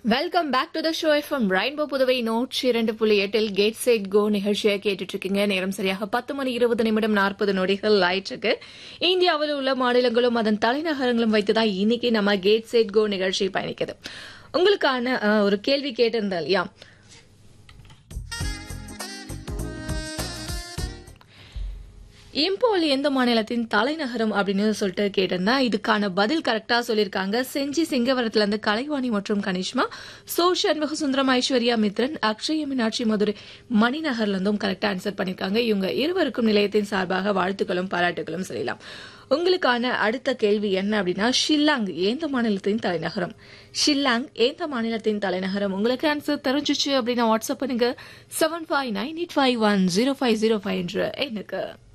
welcome back to the show FM rainbow Puduvai நூற்றி இரண்டு புள்ளி எட்டில் கேட் சைட் கோ நிகழ்ச்சியை கேட்டுட்டு இருக்கீங்க நேரம் சரியாக பத்து மணி இருபது நிமிடம் நாற்பது நொடிகள் ஆயிட்டிருக்கு இந்தியாவில் உள்ள மாநிலங்களும் அதன் தலைநகரங்களும் வைத்துதான் இன்னைக்கு நம்ம கேட் சைட் கோ நிகழ்ச்சி பயணிக்குது உங்களுக்கான அஹ், ஒரு கேள்வி கேட்டிருந்தேன் இல்லையா இம்போல் எந்த மாநிலத்தின் தலைநகரம் அப்படின்னு சொல்லிட்டு கேட்டிருந்தா இதுக்கான பதில் கரெக்டா சொல்லியிருக்காங்க செஞ்சி சிங்கவரத்துல இருந்து கலைவாணி மற்றும் கனிஷ்மா சோ சண்முக சுந்தரம் ஐஸ்வர்யா மித்ரன் அக்ஷய மீனாட்சி மதுரை மணிநகர்ல இருந்தும் கரெக்டா ஆன்சர் பண்ணிருக்காங்க இவங்க இருவருக்கும் நிலையத்தின் சார்பாக வாழ்த்துக்களும் பாராட்டுகளும் சொல்லலாம் உங்களுக்கான அடுத்த கேள்வி என்ன அப்படின்னா ஷில்லாங் எந்த மாநிலத்தின் தலைநகரம் ஷில்லாங் எந்த மாநிலத்தின் தலைநகரம் உங்களுக்கு ஆன்சர் தெரிஞ்சிச்சு அப்படின்னா வாட்ஸ்அப் பண்ணுங்க seven five nine eight five one zero five zero five என்ற எண்ணுக்கு